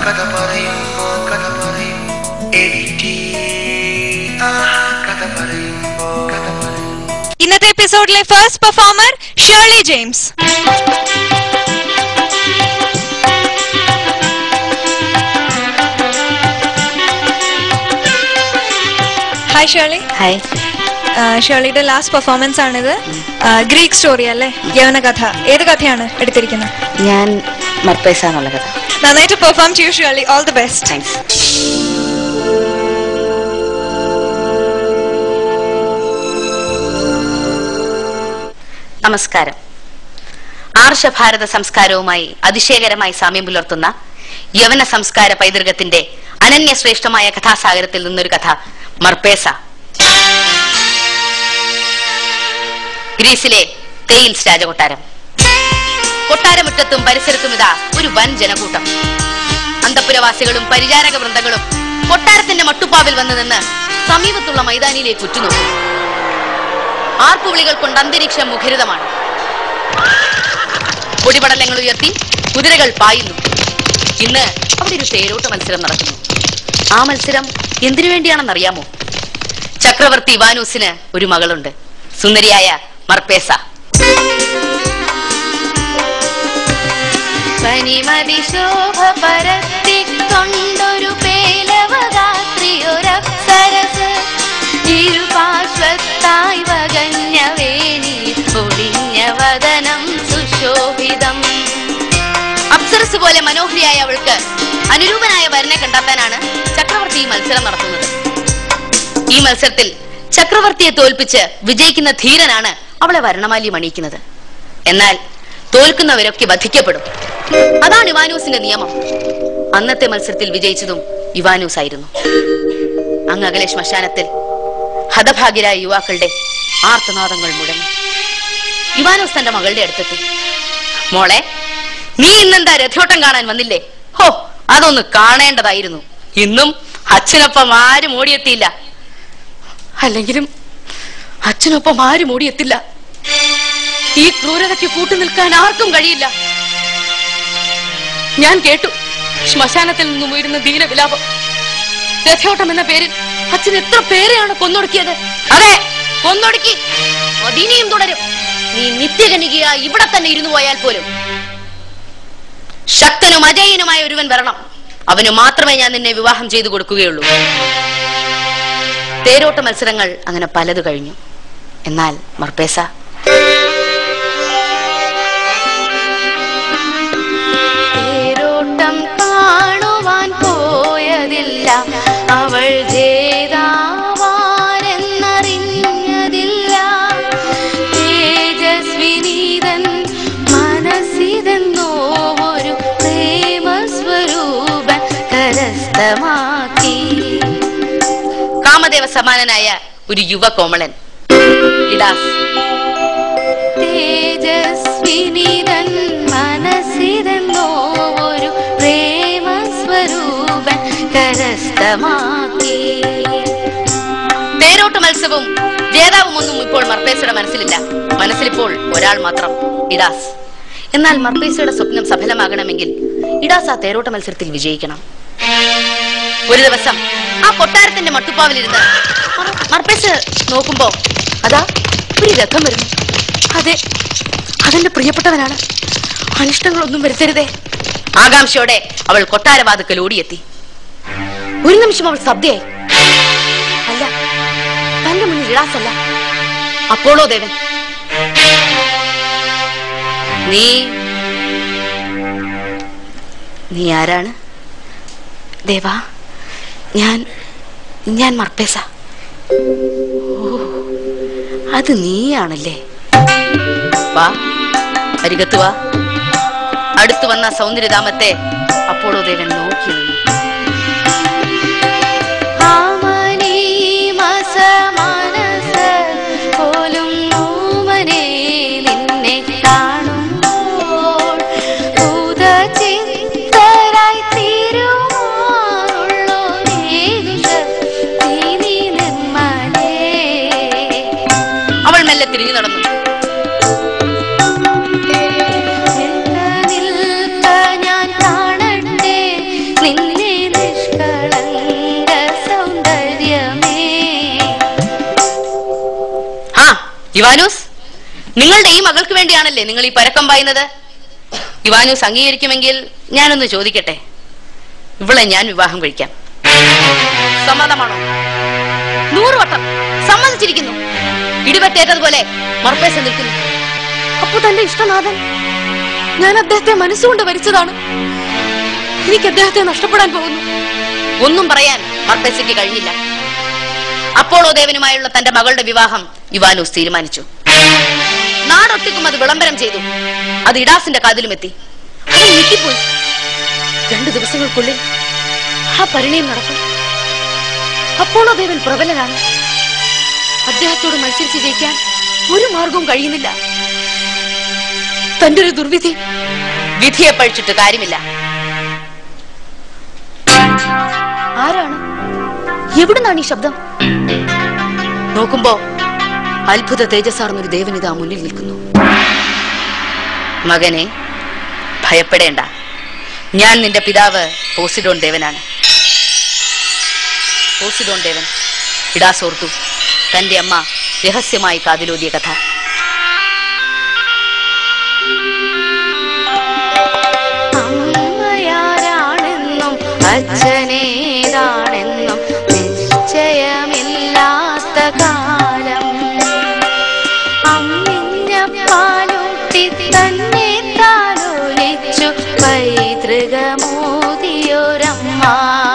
കഥ പറയുമ്പോ കഥ പറയും എഡിറ്റി ആഹാ കഥ പറയുമ്പോ കഥ പറയും ഇന്നത്തെ എപ്പിസോഡിലെ first performer Shirley James hi Shirley hi ഷേർലിയുടെ ലാസ്റ്റ് പെർഫോമൻസ് ആണിത് ഗ്രീക്ക് സ്റ്റോറി അല്ലേ യവന കഥ ഏത് കഥയാണ് എടുത്തിരിക്കുന്നത് ഞാൻ മർപ്പേസ എന്നുള്ള കഥ നന്നായിട്ട് പെർഫോം ചെയ്യൂ Shirley all the best thanks നമസ്കാരം ആർഷഭാരത സംസ്കാരവുമായി അതിശയകരമായി സാമ്യം പുലർത്തുന്ന യവന സംസ്കാര പൈതൃകത്തിന്റെ അനന്യശ്രേഷ്ഠമായ കഥാസാഗരത്തിൽ നിന്നൊരു കഥ മർപ്പേസ ഗ്രീസിലെ തേയിൽസ് രാജകൊട്ടാരം കൊട്ടാരമുറ്റത്തും പരിസരത്തും ഇതാ ഒരു വൻ ജനകൂട്ടം അന്തപുരവാസികളും പരിചാരക വൃന്ദങ്ങളും കൊട്ടാരത്തിന്റെ മട്ടുപ്പാവിൽ വന്നു നിന്ന് സമീപത്തുള്ള മൈതാനിയിലേക്ക് ഉറ്റുനോക്കും ആർപ്പുവിളികൾ കൊണ്ട് അന്തരീക്ഷം മുഖരിതമാണ് പൊടിപടലങ്ങൾ ഉയർത്തി കുതിരകൾ പായുന്നു ഇന്ന് അവിടെ ഒരു തേരോട്ട മത്സരം നടക്കുന്നു ആ മത്സരം എന്തിനു വേണ്ടിയാണെന്നറിയാമോ ചക്രവർത്തി ഇവാനൂസിന് ഒരു മകളുണ്ട് സുന്ദരിയായ മർപ്പേസ പനിമതിശോഭ പരത്തിക്കൊണ്ടൊരു പേലവകാത്രിയൊരപ്സരസ് ഇരുപാർശ്വത്തായി വകഞ്ഞ വേണി ഒടിഞ്ഞ വദനം സുശോഭിതം അപ്സരസ് പോലെ മനോഹരിയായ അവൾക്ക് അനുരൂപനായ വരനെ കണ്ടെത്താനാണ് ചക്രവർത്തി ഈ മത്സരം നടത്തുന്നത് ഈ മത്സരത്തിൽ ചക്രവർത്തിയെ തോൽപ്പിച്ച് വിജയിക്കുന്ന ധീരനാണ് അവളെ വരണമാലി അണിയിക്കുന്നത് എന്നാൽ തോൽക്കുന്നവരൊക്കെ വധിക്കപ്പെടും അതാണ് ഇവാനൂസിന്റെ നിയമം അന്നത്തെ മത്സരത്തിൽ വിജയിച്ചതും ഇവാനൂസ് ആയിരുന്നു അങ്ങ് അകലെ ശ്മശാനത്തിൽ ഹതഭാഗ്യരായ യുവാക്കളുടെ ആർത്തനാദങ്ങൾ മുടങ്ങി ഇവാനൂസ് തന്റെ മകളുടെ അടുത്തെത്തി മോളെ നീ ഇന്നെന്താ രഥോട്ടം കാണാൻ വന്നില്ലേ ഹോ അതൊന്ന് കാണേണ്ടതായിരുന്നു ഇന്നും അച്ഛനൊപ്പം ആരും ഓടിയെത്തിയില്ല അല്ലെങ്കിലും അച്ഛനൊപ്പം ആരും ഓടിയെത്തില്ല ഈ ക്രൂരതയ്ക്ക് കൂട്ടുനിൽക്കാൻ ആർക്കും കഴിയില്ല ഞാൻ കേട്ടു ശ്മശാനത്തിൽ നിന്നും ഉയരുന്ന ദീനവിലാപം രഥയോട്ടം എന്ന പേരിൽ അച്ഛൻ എത്ര പേരെയാണ് കൊന്നൊടുക്കിയത് അതെ കൊന്നൊടുക്കി അതിനെയും തുടരും നീ നിത്യകനികയ ഇവിടെ തന്നെ ഇരുന്നു പോയാൽ പോലും ശക്തനും അജയനുമായ ഒരുവൻ വരണം അവന് മാത്രമേ ഞാൻ നിന്നെ വിവാഹം ചെയ്തു കൊടുക്കുകയുള്ളൂ തേരോട്ട മത്സരങ്ങൾ അങ്ങനെ പലത് കഴിഞ്ഞു എന്നാൽ മർപ്പേസ തേരോട്ടം കാണുവാൻ പോയതില്ല അവൾ ജേതാവാരെന്നറിഞ്ഞതില്ല തേജസ്വിനീതൻ മനസ്സിതെന്നോ ഒരു പ്രേമസ്വരൂപൻ കരസ്ഥമാക്കി കാമദേവ സമാനനായ ഒരു യുവ കോമളൻ ഇടാസ് തേജസ്വിനിതൻ മനസ്സിതെന്നോ ഒരു പ്രേമസ്വരൂപൻ കരസ്ഥമാക്കി തേരോട്ട് മത്സരവും ജേതാവും ഒന്നും ഇപ്പോൾ മർപ്പേസയുടെ മനസ്സിലില്ല മനസ്സിലിപ്പോൾ ഒരാൾ മാത്രം ഇടാസ് എന്നാൽ മർപ്പേസയുടെ സ്വപ്നം സഫലമാകണമെങ്കിൽ ഇടാസ് ആ തേരോട്ട മത്സരത്തിൽ വിജയിക്കണം ഒരു ദിവസം ആ കൊട്ടാരത്തിന്റെ മട്ടുപ്പാവിലിരുന്ന് മർ- മർപ്പേസ് നോക്കുമ്പോ അതാ ഒരു രഥം വരുന്നു അതെ അതെന്റെ പ്രിയപ്പെട്ടവനാണ് അനിഷ്ടങ്ങളൊന്നും വരുത്തരുതേ ആകാംക്ഷയോടെ അവൾ കൊട്ടാരവാതുക്കൽ ഓടിയെത്തി ഒരു നിമിഷം അവൾ ശബ്ദയായി അല്ല തന്റെ മുന്നിൽ ഇടാസല്ല അപ്പോളോ ദേവൻ നീ നീ ആരാണ് ദേവാ ഞാൻ ഞാൻ മർപ്പേസ ഓ അത് നീയാണല്ലേ വാ അരികത്ത് വാ അടുത്തു വന്ന സൗന്ദര്യധാമത്തെ അപ്പോളോ ദേവൻ നോക്കി നിന്നു പോലും ഓമനെ നിന്നെ കാണുമ്പോൾ ഭൂതചിത്തരായി തീരുമാറുള്ളൊരേതു ശക്തി നീ നിർമ്മലേ. അവൾ മെല്ലെ തിരിഞ്ഞു നടന്നു നിൽക്ക നിൽക്ക ഞാൻ കാണട്ടെ നിൻ ഇവാനൂസ് നിങ്ങളുടെ ഈ മകൾക്ക് വേണ്ടിയാണല്ലേ നിങ്ങൾ ഈ പരക്കം പായുന്നത് ഇവാനൂസ് അംഗീകരിക്കുമെങ്കിൽ ഞാനൊന്ന് ചോദിക്കട്ടെ ഇവളെ ഞാൻ വിവാഹം കഴിക്കാം സമ്മതമാണോ നൂറ് വട്ടം സമ്മതിച്ചിരിക്കുന്നു ഇടിവെട്ടേറ്റതുപോലെ മർപ്പേസ നിൽക്കുന്നു അപ്പൊ തന്റെ ഇഷ്ടനാഥൻ ഞാൻ അദ്ദേഹത്തെ മനസ്സുകൊണ്ട് വരിച്ചതാണ് എനിക്ക് അദ്ദേഹത്തെ നഷ്ടപ്പെടാൻ പോകുന്നു ഒന്നും പറയാൻ മർപ്പേസയ്ക്ക് കഴിഞ്ഞില്ല അപ്പോളോ ദേവനുമായുള്ള തന്റെ മകളുടെ വിവാഹം ഇവാനൂസ് തീരുമാനിച്ചു നാടൊട്ടിക്കും അത് വിളംബരം ചെയ്തു അത് ഇഡാസിന്റെ കാതിലും എത്തി അവൻ ഞെട്ടിപ്പോയി രണ്ടു ദിവസങ്ങൾക്കുള്ളിൽ ആ പരിണയം നടക്കും അപ്പോളോ ദേവൻ പ്രബലനാണ് അദ്ദേഹത്തോട് മത്സരിച്ച് ജയിക്കാൻ ഒരു മാർഗവും കഴിയുന്നില്ല തന്റെ ഒരു ദുർവിധി വിധിയെ പഴിച്ചിട്ട് കാര്യമില്ല ആരാണ് എവിടുന്നാണ് ഈ ശബ്ദം നോക്കുമ്പോ അത്ഭുത തേജസ്സാർന്നൊരു ദേവൻ ഇതാ മുന്നിൽ നിൽക്കുന്നു മകനെ ഭയപ്പെടേണ്ട ഞാൻ നിന്റെ പിതാവ് പോസിഡോൺ ദേവനാണ് പോസിഡോൺ ദേവൻ ഇടാസോർത്തു തന്റെ അമ്മ രഹസ്യമായി കാതിലോതിയ കഥ അമ്മയാരാണെന്നും അച്ഛനേതാണെന്നും നിശ്ചയമില്ലാത്ത കാലം അമ്മിഞ്ഞ പാലൂട്ടി തന്നെ താലോലിച്ചു പൈതൃകമോദിയൊരമ്മ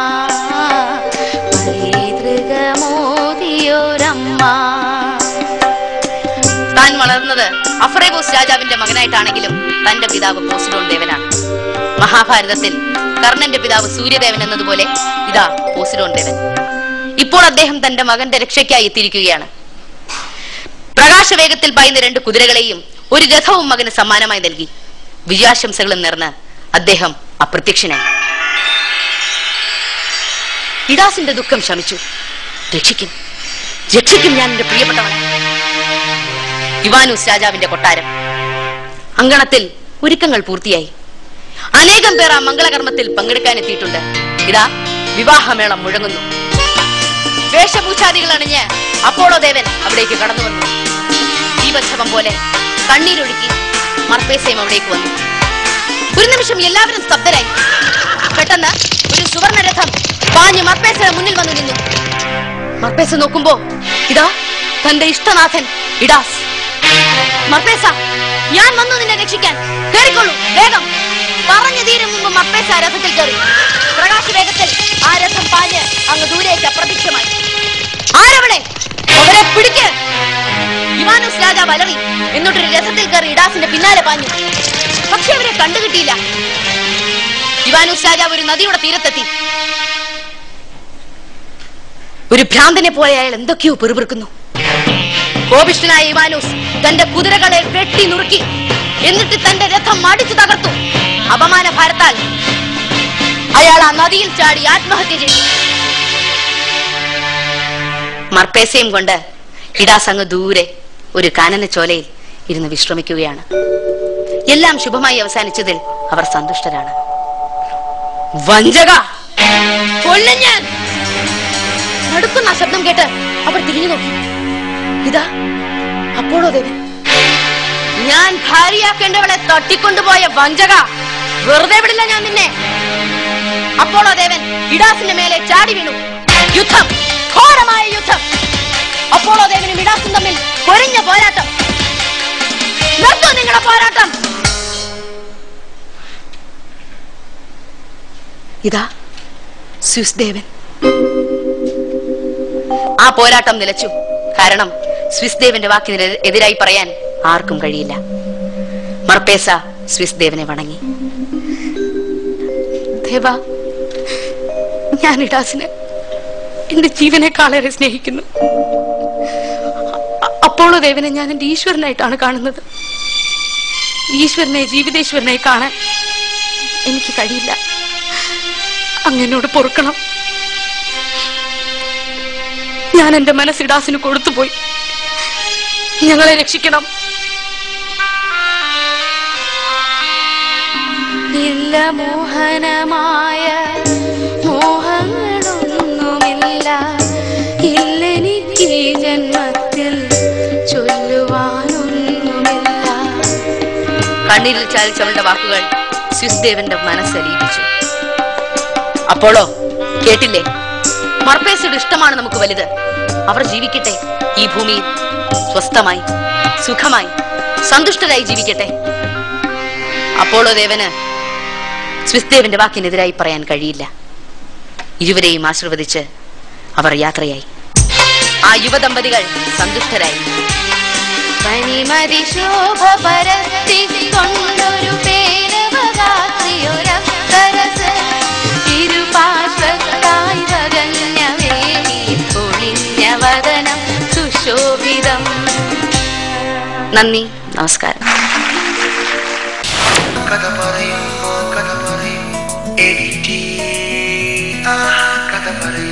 പൈതൃകമോദിയൊരമ്മ താൻ വളർന്നത് അഫ്രേഗോസ് രാജാവിന്റെ മകനായിട്ടാണെങ്കിലും തന്റെ പിതാവ് പോസിഡോൺ ദേവനാണ് മഹാഭാരതത്തിൽ കർണന്റെ പിതാവ് സൂര്യദേവൻ എന്നതുപോലെ ഇതാ പോസിഡോൺ ദേവൻ ഇപ്പോൾ അദ്ദേഹം തന്റെ മകന്റെ രക്ഷയ്ക്കായി എത്തിയിരിക്കുകയാണ് പ്രകാശവേഗത്തിൽ പായുന്ന രണ്ട് കുതിരകളെയും ഒരു രഥവും മകന് സമ്മാനമായി നൽകി വിജയാശംസകളും നേർന്ന് അദ്ദേഹം അപ്രത്യക്ഷനായി ഇഡാസിന്റെ ദുഃഖം ശമിച്ചു രക്ഷിക്കും രക്ഷിക്കും ഞാൻ എന്റെ പ്രിയപ്പെട്ടവനെ ഇവാനൂസ് രാജാവിന്റെ കൊട്ടാരം അങ്കണത്തിൽ ഒരുക്കങ്ങൾ പൂർത്തിയായി അനേകം പേർ ആ മംഗളകർമ്മത്തിൽ പങ്കെടുക്കാൻ എത്തിയിട്ടുണ്ട് ഇതാ വിവാഹമേളം മുഴങ്ങുന്നു വേഷഭൂഷാദികൾ അണിഞ്ഞ് അപ്പോളോ ദേവൻ അവിടേക്ക് കടന്നു വന്നു ദീപച്ഛവം പോലെ കണ്ണീരൊഴുക്കി മർപ്പേസയും അവിടേക്ക് വന്നു ഒരു നിമിഷം എല്ലാവരും സ്തബ്ധരായി പെട്ടെന്ന് ഒരു സുവർണ രഥം പാഞ്ഞ് മർപ്പേസയുടെ മുന്നിൽ വന്നു നിന്നു മർപ്പേസ നോക്കുമ്പോ ഇതാ തന്റെ ഇഷ്ടനാഥൻ ഇഡാസ് മർപ്പേസ ഞാൻ വന്നു നിന്നെ രക്ഷിക്കാൻ കേറിക്കൊള്ളൂ വേഗം പറഞ്ഞു തീരും മുമ്പ് മർപ്പേസ ആ രഥത്തിൽ കയറി പ്രകാശ വേഗത്തിൽ ആ രഥം പാഞ്ഞ് അങ്ങ് ദൂരേക്ക് അപ്രത്യക്ഷമായി ആരവിടെ അവരെ പിടിക്ക് ഇവാനൂസ് രാജാവ് അലറി എന്നിട്ടൊരു രഥത്തിൽ കയറി ഇഡാസിന്റെ പിന്നാലെ പാഞ്ഞു പക്ഷെ അവരെ കണ്ടുകിട്ടിയില്ല ഇവാനൂസ് രാജാവ് ഒരു നദിയുടെ തീരത്തെത്തി ഒരു ഭ്രാന്തനെ പോലെ അയാൾ എന്തൊക്കെയോ പെറുപിറുക്കുന്നു കോപിഷ്ഠനായ ഇവാനൂസ് തന്റെ കുതിരകളെ വെട്ടി നുറുക്കി എന്നിട്ട് തന്റെ രഥം മടിച്ചു തകർത്തു അപമാന ഭാരത്താൽ അയാൾ ആ നദിയിൽ ചാടി ആത്മഹത്യ ചെയ്തു മർപ്പേസയും കൊണ്ട് ഇടാസ് അങ്ങ് ദൂരെ ഒരു കാനന ചോലയിൽ ഇരുന്ന് വിശ്രമിക്കുകയാണ് എല്ലാം ശുഭമായി അവസാനിച്ചതിൽ അവർ സന്തുഷ്ടരാണ് വഞ്ചക കൊല്ലും ഞാൻ നടുക്കുന്ന ആ ശബ്ദം കേട്ട് അവർ തിരിഞ്ഞു നോക്കി ഇതാ അപ്പോഴോ ദേവൻ ഞാൻ ഭാര്യയാക്കേണ്ടവളെ തട്ടിക്കൊണ്ടുപോയ വഞ്ചക വെറുതെ വിടില്ല ഞാൻ നിന്നെ അപ്പോളോ ദേവൻ ഇഡാസിന്റെ മേലെ ചാടി വീണു യുദ്ധം ഘോരമായ യുദ്ധം അപ്പോളോ ദേവനും ഇഡാസും തമ്മിൽ പൊരിഞ്ഞ പോരാട്ടം നിർത്തൂ നിങ്ങളുടെ പോരാട്ടം ഇതാ സ്വിസ് ദേവൻ ആ പോരാട്ടം നിലച്ചു കാരണം സ്വിസ് ദേവന്റെ വാക്കിന് എതിരായി പറയാൻ ആർക്കും കഴിയില്ല മർപ്പേസ സ്വിസ് ദേവനെ വണങ്ങി ദേവ ഞാൻ ഇഡാസിനെ എന്റെ ജീവനേക്കാളേറെ സ്നേഹിക്കുന്നു അ- അപ്പോളോ ദേവനെ ഞാൻ എന്റെ ഈശ്വരനായിട്ടാണ് കാണുന്നത് ഈശ്വരനെ ജീവിതേശ്വരനെ കാണാൻ എനിക്ക് കഴിയില്ല അങ്ങനോട് പൊറുക്കണം ഞാൻ എന്റെ മനസ്സ് ഇഡാസിന് കൊടുത്തുപോയി ഞങ്ങളെ രക്ഷിക്കണം ഇല്ല മോഹനമായ മോഹങ്ങളൊന്നുമില്ല ഇല്ലെനിക്ക് ഈ ജന്മത്തിൽ ചൊല്ലുവാൻ കണ്ണീരിൽ ചാലിച്ചവളുടെ വാക്കുകൾ സ്വിസ് ദേവന്റെ മനസ്സലിയിപ്പിച്ചു അപ്പോളോ കേട്ടില്ലേ മർപ്പേസയുടെ ഇഷ്ടമാണ് നമുക്ക് വലുത് അവർ ജീവിക്കട്ടെ ഈ ഭൂമിയിൽ സ്വസ്ഥമായി സുഖമായി സന്തുഷ്ടരായി ജീവിക്കട്ടെ അപ്പോളോ ദേവന് സ്വിസ് ദേവന്റെ വാക്കിനെതിരായി പറയാൻ കഴിയില്ല ഇരുവരെയും ആശീർവദിച്ച് അവർ യാത്രയായി ആ യുവദമ്പതികൾ സന്തുഷ്ടരായി പനിമതി ശോഭ പരത്തിക്കൊണ്ടൊരു പേരവകാത്രിയൊരക്കരസ് തിരുപാർശ്വത്തായി വകഞ്ഞ പൊളിഞ്ഞ വദനം സുശോഭിതം നന്ദി നമസ്കാരം കഥ പറയുമ്പോ കഥ പറയും എഡിറ്റി ആ കഥ പറയും